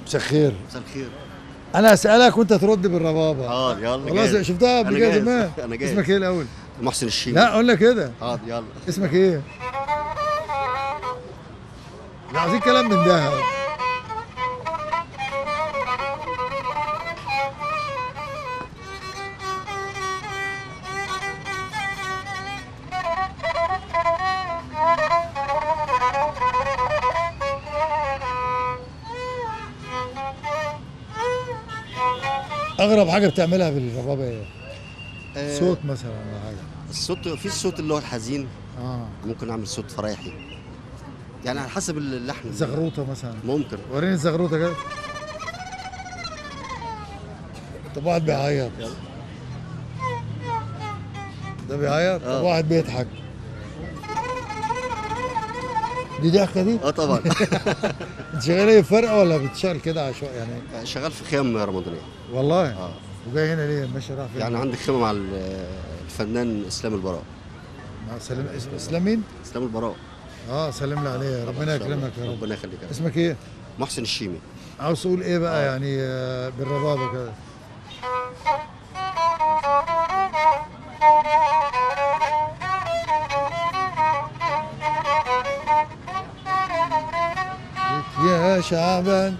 مساء الخير مساء الخير انا اسالك وانت ترد بالربابه اه يلا خلاص جاهز. شفتها أنا قبل كده جاهز. زمان انا جاهز اسمك ايه الاول محسن الشيمي لا قول لك كده حاضر يلا اسمك ايه لا عايزين كلام من ده اغرب حاجه بتعملها بالربابه ايه آه، صوت مثلا ولا حاجه الصوت في الصوت اللي هو الحزين اه ممكن اعمل صوت فرايحي يعني على حسب اللحن زغروطه مثلا ممكن وريني الزغروطه كده طب واحد بيعيط يلا. ده بيعيط طب آه. واحد بيضحك دي ضحكه دي اه طبعا انت شغال ايه فرقه ولا بتشتغل كده عشوائي يعني شغال في خيام رمضانيه والله اه وجاي هنا ليه ماشي راح فين يعني عندي خيمه مع ال- الفنان اسلام البراء مع سلام اس- اسلام مين اسلام البراء اه سلم لي عليه ربنا إن شاء الله. يكرمك يا رب ربنا يخليك يا رب. اسمك ايه محسن الشيمي عاوز تقول ايه بقى آه. يعني آه، بالربابه كده يا شعبان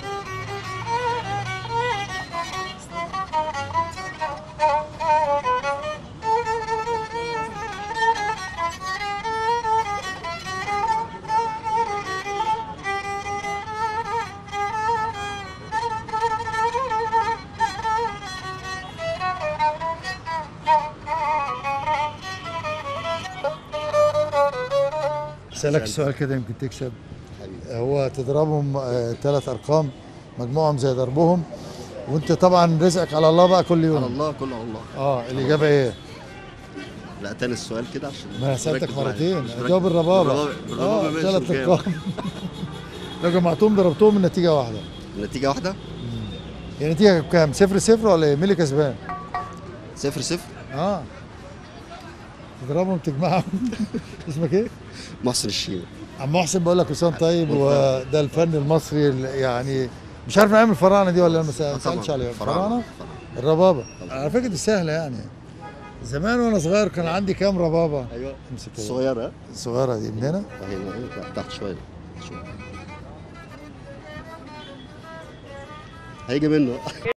اسالك السؤال كده يمكن تكسب حبيبي هو تضربهم ثلاث ارقام مجموعهم زي ضربهم وانت طبعا رزقك على الله بقى كل على يوم الله كله على الله اه الاجابه ايه لا تاني السؤال كده عشان ما انا سالتك ركز معايا. مرتين مش مركز. جاوب الربابه بالربابة- بالربابة ماشي ثلاث وكام؟ ارقام لو جمعتهم ضربتهم النتيجه واحده النتيجه واحده هي النتيجه كام صفر صفر ولا ايه مين اللي كسبان صفر صفر اه تضربهم تجمعهم اسمك ايه محسن الشيمي عم محسن بقول لك حسام طيب وده الفن المصري اللي يعني مش عارف نعمل الفراعنه دي ولا ما آه سالتش طبعاً. عليها فراعنة. الفراعنه فراعنة. الربابه طبعاً. على فكره دي سهله يعني زمان وانا صغير كان عندي كام ربابه ايوه امسك كده. صغيره الصغيره دي من هنا اهي لا، تحت شويه شويه هيجي منه